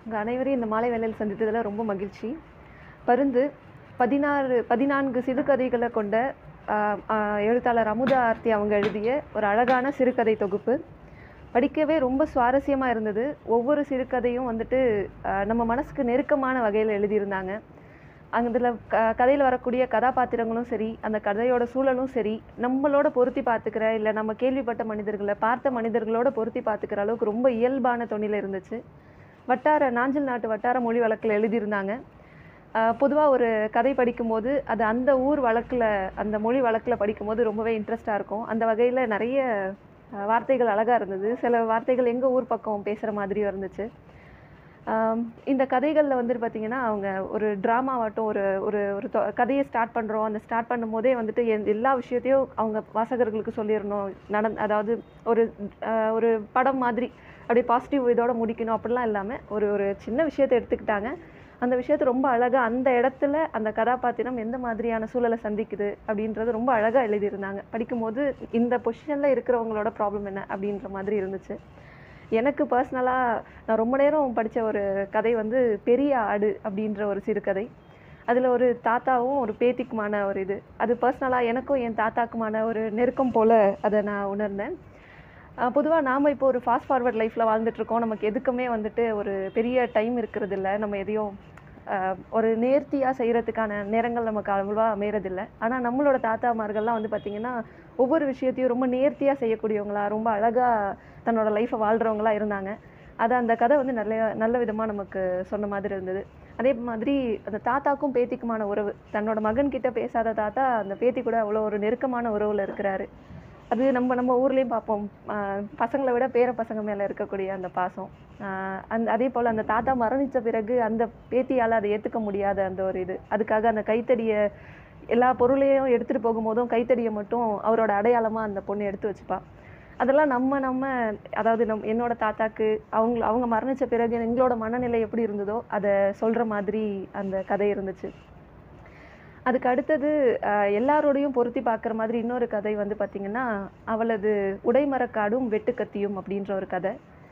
உங்கள் அனைவரையும் இந்த மாலை வேளையில் சந்தித்ததில் ரொம்ப மகிழ்ச்சி பருந்து பதினாறு பதினான்கு சிறுகதைகளை கொண்ட ஆஹ், ஆஹ், எழுத்தாளர் அமுதா ஆர்த்தி அவங்க எழுதிய ஒரு அழகான சிறுகதை தொகுப்பு படிக்கவே ரொம்ப சுவாரஸ்யமாக இருந்தது ஒவ்வொரு சிறுகதையும் வந்துட்டு ஆஹ், நம்ம மனசுக்கு நெருக்கமான வகையில் எழுதியிருந்தாங்க அதில் க கதையில் வரக்கூடிய கதாபாத்திரங்களும் சரி அந்த கதையோட சூழலும் சரி நம்மளோட பொருத்தி பார்த்துக்கிற இல்லை நம்ம கேள்விப்பட்ட மனிதர்களை பார்த்த மனிதர்களோட பொருத்தி பார்த்துக்கிற அளவுக்கு ரொம்ப இயல்பான தொனியில் இருந்துச்சு வட்டார நாஞ்சில் நாட்டு வட்டார மொழி வழக்கில் எழுதியிருந்தாங்க பொதுவாக ஒரு கதை படிக்கும்போது அது அந்த ஊர் வழக்கில் அந்த மொழி வழக்கில் படிக்கும்போது ரொம்பவே இன்ட்ரெஸ்டாக இருக்கும் அந்த வகையில் நிறைய அஹ், வார்த்தைகள் அழகாக இருந்தது சில வார்த்தைகள் எங்கள் ஊர் பக்கம் பேசுகிற மாதிரியும் இருந்துச்சு ஆம், இந்த கதைகளில் வந்துட்டு பார்த்தீங்கன்னா அவங்க ஒரு ட்ராமாவாட்டும் ஒரு ஒரு ஒரு தொ- கதையை ஸ்டார்ட் பண்ணுறோம் அந்த ஸ்டார்ட் பண்ணும்போதே வந்துட்டு எந்த- எல்லா விஷயத்தையும் அவங்க வாசகர்களுக்கு சொல்லிடணும் நடந் அதாவது ஒரு அஹ், ஒரு படம் மாதிரி அப்படியே பாசிட்டிவ் இதோட முடிக்கணும் அப்படிலாம் இல்லாமல் ஒரு ஒரு சின்ன விஷயத்தை எடுத்துக்கிட்டாங்க அந்த விஷயத்தை ரொம்ப அழகாக அந்த இடத்துல அந்த கதாபாத்திரம் எந்த மாதிரியான சூழலை சந்திக்குது அப்படின்றது ரொம்ப அழகாக எழுதியிருந்தாங்க படிக்கும்போது இந்த பொசிஷனில் இருக்கிறவங்களோட ப்ராப்ளம் என்ன அப்படின்ற மாதிரி இருந்துச்சு எனக்கு பர்சனலாக நான் ரொம்ப நேரம் படித்த ஒரு கதை வந்து பெரிய ஆடு அப்படின்ற ஒரு சிறுகதை அதில் ஒரு தாத்தாவும் ஒரு பேத்திக்குமான ஒரு இது அது பர்சனலாக எனக்கும் என் தாத்தாக்குமான ஒரு நெருக்கம் போல் அதை நான் உணர்ந்தேன் பொதுவாக நாம் இப்போ ஒரு ஃபாஸ்ட் ஃபார்வர்ட் லைஃப்பில் வாழ்ந்துட்டுருக்கோம் நமக்கு எதுக்குமே வந்துட்டு ஒரு பெரிய டைம் இருக்கிறது இல்ல நம்ம எதையும் ஆஹ், ஒரு நேர்த்தியாக செய்கிறதுக்கான நேரங்கள் நமக்கு அவ்வளோவா அமையறதில்ல ஆனால் நம்மளோட தாத்தாமார்கள்லாம் வந்து பார்த்திங்கன்னா ஒவ்வொரு விஷயத்தையும் ரொம்ப நேர்த்தியாக செய்யக்கூடியவங்களா ரொம்ப அழகாக தன்னோட லைஃப்பை வாழ்கிறவங்களா இருந்தாங்க அது அந்த கதை வந்து நல்ல நல்ல விதமாக நமக்கு சொன்ன மாதிரி இருந்தது அதே மாதிரி அந்த தாத்தாக்கும் பேத்திக்குமான உறவு தன்னோட மகன் கிட்ட பேசாத தாத்தா அந்த பேத்தி கூட அவ்வளோ ஒரு நெருக்கமான உறவில் இருக்கிறாரு அது நம்ம நம்ம ஊர்லேயும் பார்ப்போம் ஆஹ் பசங்களை விட பேர பசங்க மேலே இருக்கக்கூடிய அந்த பாசம் ஆஹ் அந்த அதே போல் அந்த தாத்தா மரணித்த பிறகு அந்த பேத்தியால் அதை ஏற்றுக்க முடியாத அந்த ஒரு இது அதுக்காக அந்த கைத்தடியை எல்லா பொருளையும் எடுத்துகிட்டு போகும்போதும் கைத்தடியை மட்டும் அவரோட அடையாளமாக அந்த பொண்ணு எடுத்து வச்சுப்பா அதெல்லாம் நம்ம நம்ம அதாவது நம் என்னோட தாத்தாக்கு அவங்க அவங்க மரணித்த பிறகு எங்களோட மனநிலை எப்படி இருந்ததோ அதை சொல்கிற மாதிரி அந்த கதை இருந்துச்சு அதுக்கு அடுத்தது அஹ், எல்லாரோடையும் பொருத்தி பார்க்குற மாதிரி இன்னொரு கதை வந்து பார்த்திங்கன்னா அவளது உடைமரக்காடும் வெட்டுக்கத்தியும் அப்படின்ற ஒரு கதை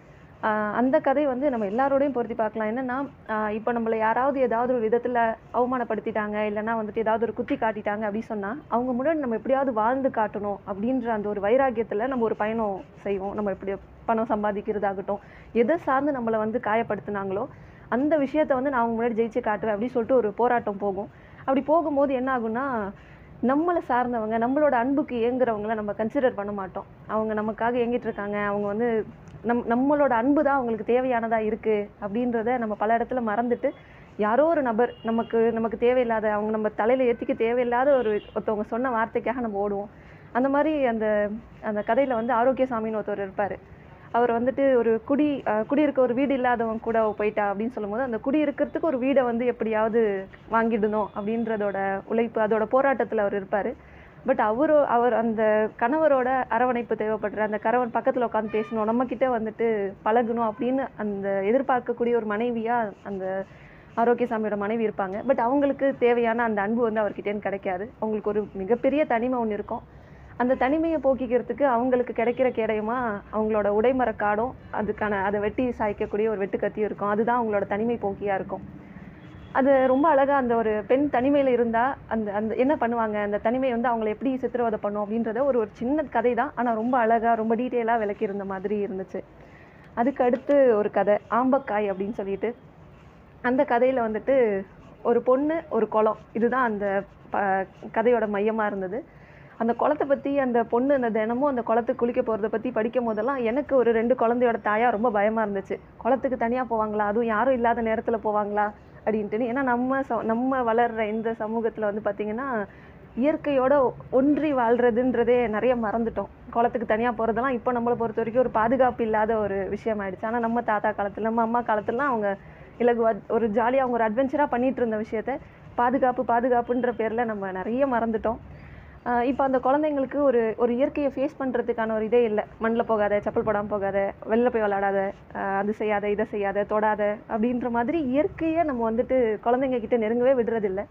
ஆஹ் அந்த கதை வந்து நம்ம எல்லாரோடையும் பொருத்தி பார்க்கலாம் என்னன்னா ஆஹ் இப்போ நம்மளை யாராவது ஏதாவது ஒரு விதத்தில் அவமானப்படுத்திட்டாங்க இல்லைன்னா வந்துட்டு ஏதாவது ஒரு குத்தி காட்டிட்டாங்க அப்படின்னு சொன்னால் அவங்க முன்னாடி நம்ம எப்படியாவது வாழ்ந்து காட்டணும் அப்படின்ற அந்த ஒரு வைராக்கியத்தில் நம்ம ஒரு பயணம் செய்வோம் நம்ம எப்படி பணம் சம்பாதிக்கிறதாகட்டும் எதை சார்ந்து நம்மளை வந்து காயப்படுத்துனாங்களோ அந்த விஷயத்த வந்து நான் அவங்க முன்னாடி ஜெயிச்சு காட்டுவேன் அப்படின்னு சொல்லிட்டு ஒரு போராட்டம் போகும் அப்படி போகும்போது என்ன ஆகும்னா நம்மளை சார்ந்தவங்க நம்மளோட அன்புக்கு ஏங்குறவங்கள நம்ம கன்சிடர் பண்ண மாட்டோம் அவங்க நமக்காக ஏங்கிட்டு இருக்காங்க அவங்க வந்து நம் நம்மளோட அன்பு தான் அவங்களுக்கு தேவையானதா இருக்கு அப்படின்றத நம்ம பல இடத்துல மறந்துட்டு யாரோ ஒரு நபர் நமக்கு நமக்கு தேவையில்லாத அவங்க நம்ம தலையில ஏத்திக்க தேவையில்லாத ஒரு ஒருத்தவங்க சொன்ன வார்த்தைக்காக நம்ம ஓடுவோம் அந்த மாதிரி அந்த அந்த கதையில வந்து ஆரோக்கியசாமின்னு ஒருத்தர் இருப்பாரு அவர் வந்துட்டு ஒரு குடி அஹ் குடியிருக்க ஒரு வீடு இல்லாதவங்க கூட அவ போயிட்டா அப்படின்னு சொல்லும்போது அந்த குடி இருக்கிறதுக்கு ஒரு வீடை வந்து எப்படியாவது வாங்கிடணும் அப்படின்றதோட உழைப்பு அதோட போராட்டத்துல அவர் இருப்பாரு பட் அவரோ அவர் அந்த கணவரோட அரவணைப்பு தேவைப்படுற அந்த கணவன் பக்கத்துல உட்காந்து பேசணும் நம்ம கிட்ட வந்துட்டு பழகணும் அப்படின்னு அந்த எதிர்பார்க்கக்கூடிய ஒரு மனைவியா அந்த ஆரோக்கியசாமியோட மனைவி இருப்பாங்க பட் அவங்களுக்கு தேவையான அந்த அன்பு வந்து அவர்கிட்டேருந்து கிடைக்காது அவங்களுக்கு ஒரு மிகப்பெரிய தனிமை ஒன்று இருக்கும் அந்த தனிமையை போக்கிக்கிறதுக்கு அவங்களுக்கு கிடைக்கிற கேடயமா அவங்களோட உடைமரக்காடும் அதுக்கான அதை வெட்டி சாய்க்கக்கூடிய ஒரு வெட்டுக்கத்தியும் இருக்கும் அதுதான் அவங்களோட தனிமை போக்கியா இருக்கும் அது ரொம்ப அழகா அந்த ஒரு பெண் தனிமையில இருந்தா அந்த அந்த என்ன பண்ணுவாங்க அந்த தனிமை வந்து அவங்களை எப்படி சித்திரவதை பண்ணும் அப்படின்றத ஒரு ஒரு சின்ன கதை தான் ஆனா ரொம்ப அழகா ரொம்ப டீட்டெயிலாக விளக்கி இருந்த மாதிரி இருந்துச்சு அதுக்கு அடுத்து ஒரு கதை ஆம்பக்காய் அப்படின்னு சொல்லிட்டு அந்த கதையில வந்துட்டு ஒரு பொண்ணு ஒரு குளம் இதுதான் அந்த ப கதையோட மையமா இருந்தது அந்த குளத்தை பத்தி அந்த பொண்ணு அந்த தினமும் அந்த குளத்துக்கு குளிக்க போறத பத்தி படிக்கும் போதெல்லாம் எனக்கு ஒரு ரெண்டு குழந்தையோட தாயா ரொம்ப பயமா இருந்துச்சு குளத்துக்கு தனியா போவாங்களா அதுவும் யாரும் இல்லாத நேரத்துல போவாங்களா அப்படின்ட்டு ஏன்னா நம்ம ச நம்ம வளர்ற இந்த சமூகத்துல வந்து பாத்தீங்கன்னா இயற்கையோட ஒன்றி வாழ்றதுன்றதே நிறைய மறந்துட்டோம் குளத்துக்கு தனியா போறதெல்லாம் இப்போ நம்மளை பொறுத்த வரைக்கும் ஒரு பாதுகாப்பு இல்லாத ஒரு விஷயம் ஆயிடுச்சு ஆனா நம்ம தாத்தா காலத்துல நம்ம அம்மா காலத்துலலாம் அவங்க இலகுவா ஒரு ஜாலியா அவங்க ஒரு அட்வென்ச்சரா பண்ணிட்டு இருந்த விஷயத்த பாதுகாப்பு பாதுகாப்புன்ற பேர்ல நம்ம நிறைய மறந்துட்டோம் ஆஹ் இப்போ அந்த குழந்தைங்களுக்கு ஒரு ஒரு இயற்கையை ஃபேஸ் பண்ணுறதுக்கான ஒரு இதே இல்லை மண்ணில் போகாத செப்பல் போடாமல் போகாத வெளில போய் விளாடாத ஆஹ் அது செய்யாத இதை செய்யாத தொடாத அப்படின்ற மாதிரி இயற்கையை நம்ம வந்துட்டு குழந்தைங்க கிட்ட நெருங்கவே விடுறதில்ல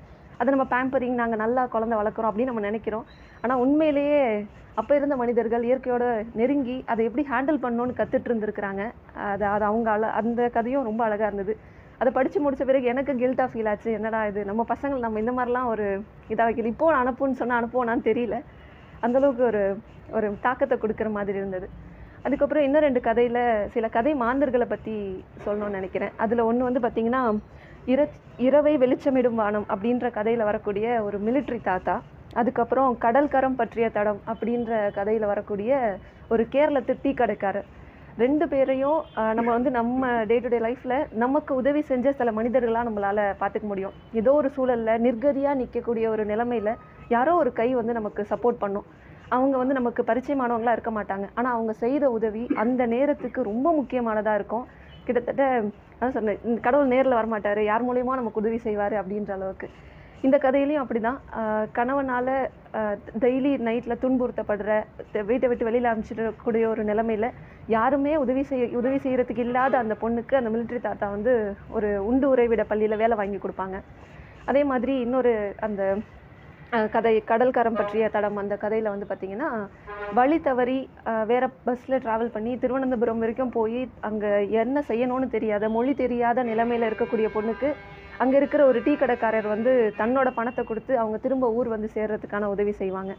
அதை நம்ம பேம்பரிங் நாங்கள் நல்லா குழந்தை வளர்க்குறோம் அப்படின்னு நம்ம நினைக்கிறோம் ஆனால் உண்மையிலேயே அப்போ இருந்த மனிதர்கள் இயற்கையோட நெருங்கி அதை எப்படி ஹேண்டில் பண்ணணும்னு கற்றுட்டு இருந்திருக்கிறாங்க அது அது அவங்க அழ அந்த கதையும் ரொம்ப அழகாக இருந்தது அதை படித்து முடிச்ச பிறகு எனக்கு கில்ட்டாக ஃபீல் ஆச்சு என்னடா இது நம்ம பசங்கள் நம்ம இந்த மாதிரிலாம் ஒரு இதாக வைக்கல இப்போ அனுப்புன்னு சொன்னால் அனுப்புவோனான்னு தெரியல அந்தளவுக்கு ஒரு ஒரு தாக்கத்தை கொடுக்குற மாதிரி இருந்தது அதுக்கப்புறம் இன்னும் ரெண்டு கதையில் சில கதை மாந்தர்களை பற்றி சொல்லணும்னு நினைக்கிறேன் அதில் ஒன்று வந்து பார்த்திங்கன்னா இர இரவை வெளிச்சமிடும் வானம் அப்படின்ற கதையில் வரக்கூடிய ஒரு மிலிட்ரி தாத்தா அதுக்கப்புறம் கடல்கரம் பற்றிய தடம் அப்படின்ற கதையில் வரக்கூடிய ஒரு கேரளத்து டீ கடைக்காரர் ரெண்டு பேரையும் ஆஹ், நம்ம வந்து நம்ம டே டு டே லைஃப்பில் நமக்கு உதவி செஞ்ச சில மனிதர்களாக நம்மளால் பார்த்துக்க முடியும் ஏதோ ஒரு சூழலில் நிர்கதியாக நிற்கக்கூடிய ஒரு நிலைமையில் யாரோ ஒரு கை வந்து நமக்கு சப்போர்ட் பண்ணும் அவங்க வந்து நமக்கு பரிச்சயமானவங்களா இருக்க மாட்டாங்க ஆனால் அவங்க செய்த உதவி அந்த நேரத்துக்கு ரொம்ப முக்கியமானதாக இருக்கும் கிட்டத்தட்ட அதான் சொன்னேன் இந்த கடவுள் நேரில் வரமாட்டார் யார் மூலியமா நமக்கு உதவி செய்வார் அப்படின்ற அளவுக்கு இந்த கதையிலையும் அப்படிதான் ஆஹ் கணவனால டெய்லி நைட்டில் துன்புறுத்தப்படுற த- வீட்டை விட்டு வெளியில் அனுப்பிச்சிடக்கூடிய ஒரு நிலைமையில யாருமே உதவி செய்ய உதவி செய்யறதுக்கு இல்லாத அந்த பொண்ணுக்கு அந்த மிலிட்ரி தாத்தா வந்து ஒரு உண்டு உறைவிட பள்ளியில் வேலை வாங்கி கொடுப்பாங்க அதே மாதிரி இன்னொரு அந்த அஹ், கதை கடல்கரம் பற்றிய தடம் அந்த கதையில் வந்து பார்த்தீங்கன்னா வழி தவறி அஹ், வேற பஸ்ஸில் ட்ராவல் பண்ணி திருவனந்தபுரம் வரைக்கும் போய் அங்கே என்ன செய்யணும்னு தெரியாத மொழி தெரியாத நிலைமையில் இருக்கக்கூடிய பொண்ணுக்கு அங்கே இருக்கிற ஒரு டீ கடைக்காரர் வந்து தன்னோட பணத்தை கொடுத்து அவங்க திரும்ப ஊர் வந்து சேர்றதுக்கான உதவி செய்வாங்க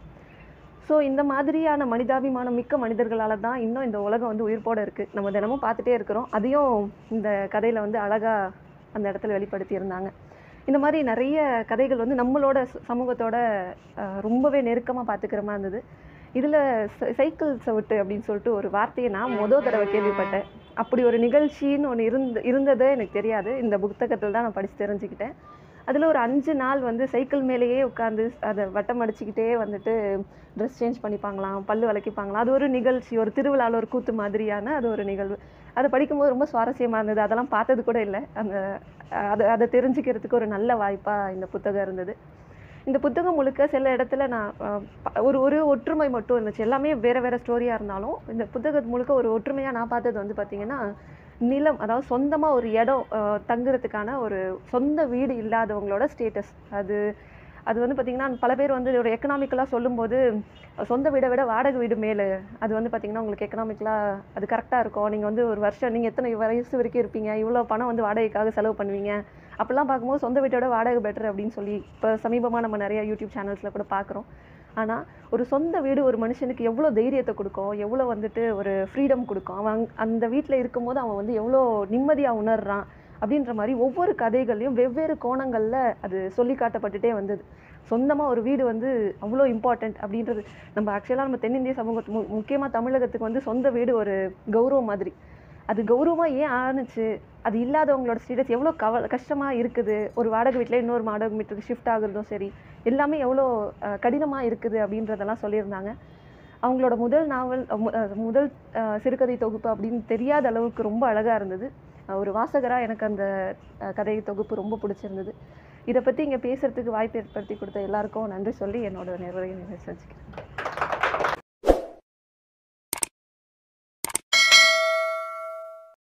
ஸோ இந்த மாதிரியான மனிதாபிமானம் மிக்க மனிதர்களால தான் இன்னும் இந்த உலகம் வந்து உயிர்ப்போட இருக்குது நம்ம தினமும் பார்த்துட்டே இருக்கிறோம் அதையும் இந்த கதையில் வந்து அழகாக அந்த இடத்துல வெளிப்படுத்தி இருந்தாங்க இந்த மாதிரி நிறைய கதைகள் வந்து நம்மளோட ச- சமூகத்தோட அஹ், ரொம்பவே நெருக்கமாக பார்த்துக்கிற மாதிரி இருந்தது இதில் சைக்கிள் சவுட்டு அப்படின்னு சொல்லிட்டு ஒரு வார்த்தையை நான் மொதல் தடவை கேள்விப்பட்டேன் அப்படி ஒரு நிகழ்ச்சின்னு ஒன்று இருந்து இருந்ததே எனக்கு தெரியாது இந்த புத்தகத்தில் தான் நான் படித்து தெரிஞ்சுக்கிட்டேன் அதில் ஒரு அஞ்சு நாள் வந்து சைக்கிள் மேலேயே உட்காந்து அதை வட்டம் அடிச்சுக்கிட்டே வந்துட்டு ட்ரெஸ் சேஞ்ச் பண்ணிப்பாங்களாம் பல்லு விளக்கிப்பாங்களாம் அது ஒரு நிகழ்ச்சி ஒரு திருவிழாவில் ஒரு கூத்து மாதிரியான அது ஒரு நிகழ்வு அதை படிக்கும்போது ரொம்ப சுவாரஸ்யமாக இருந்தது அதெல்லாம் பார்த்தது கூட இல்லை அந்த அஹ், அதை அதை தெரிஞ்சுக்கிறதுக்கு ஒரு நல்ல வாய்ப்பாக இந்த புத்தகம் இருந்தது இந்த புத்தகம் முழுக்க சில இடத்துல நான் அஹ், ப- ஒரு ஒரு ஒற்றுமை மட்டும் இருந்துச்சு எல்லாமே வேற வேற ஸ்டோரியாக இருந்தாலும் இந்த புத்தகம் முழுக்க ஒரு ஒற்றுமையாக நான் பார்த்தது வந்து பார்த்தீங்கன்னா நிலம் அதாவது சொந்தமாக ஒரு இடம் அஹ், தங்குறதுக்கான ஒரு சொந்த வீடு இல்லாதவங்களோட ஸ்டேட்டஸ் அது அது வந்து பார்த்திங்கன்னா பல பேர் வந்து ஒரு எக்கனாமிக்கலாக சொல்லும்போது சொந்த வீடை விட வாடகை வீடு மேலே அது வந்து பார்த்திங்கன்னா உங்களுக்கு எக்கனாமிக்கலாக அது கரெக்டாக இருக்கும் நீங்கள் வந்து ஒரு வருஷம் நீங்கள் எத்தனை வயசு வரைக்கும் இருப்பீங்க இவ்வளோ பணம் வந்து வாடகைக்காக செலவு பண்ணுவீங்க அப்படிலாம் பார்க்கும்போது சொந்த வீட்டோட வாடகை பெட்டர் அப்படின்னு சொல்லி இப்போ சமீபமாக நம்ம நிறைய யூடியூப் சேனல்ஸில் கூட பார்க்குறோம் ஆனால் ஒரு சொந்த வீடு ஒரு மனுஷனுக்கு எவ்வளோ தைரியத்தை கொடுக்கும் எவ்வளோ வந்துட்டு ஒரு ஃப்ரீடம் கொடுக்கும் அவன் அங்க- அந்த வீட்டில் இருக்கும்போது அவன் வந்து எவ்வளோ நிம்மதியாக உணர்றான் அப்படின்ற மாதிரி ஒவ்வொரு கதைகள்லையும் வெவ்வேறு கோணங்களில் அது சொல்லி காட்டப்பட்டுட்டே வந்தது சொந்தமாக ஒரு வீடு வந்து அவ்வளோ இம்பார்ட்டண்ட் அப்படின்றது நம்ம ஆக்சுவலாக நம்ம தென்னிந்திய சமூகத்து மு முக்கியமாக தமிழகத்துக்கு வந்து சொந்த வீடு ஒரு கௌரவம் மாதிரி அது கௌரவமாக ஏன் ஆணுச்சு அது இல்லாதவங்களோட ஸ்டேட்டஸ் எவ்வளோ கவ கஷ்டமாக இருக்குது ஒரு வாடகை வீட்டில் இன்னொரு வாடகை வீட்டுக்கு ஷிஃப்ட் ஆகுறதும் சரி எல்லாமே எவ்வளோ கடினமாக இருக்குது அப்படின்றதெல்லாம் சொல்லியிருந்தாங்க அவங்களோட முதல் நாவல் அஹ் மு- அஹ் முதல் அஹ், சிறுகதை தொகுப்பு அப்படின்னு தெரியாத அளவுக்கு ரொம்ப அழகாக இருந்தது அஹ் ஒரு வாசகராக எனக்கு அந்த அஹ், கதை தொகுப்பு ரொம்ப பிடிச்சிருந்தது இதை பற்றி இங்கே பேசுகிறதுக்கு வாய்ப்பு ஏற்படுத்தி கொடுத்த எல்லாருக்கும் நன்றி சொல்லி என்னோட நிறைவை செஞ்சுக்கிறேன்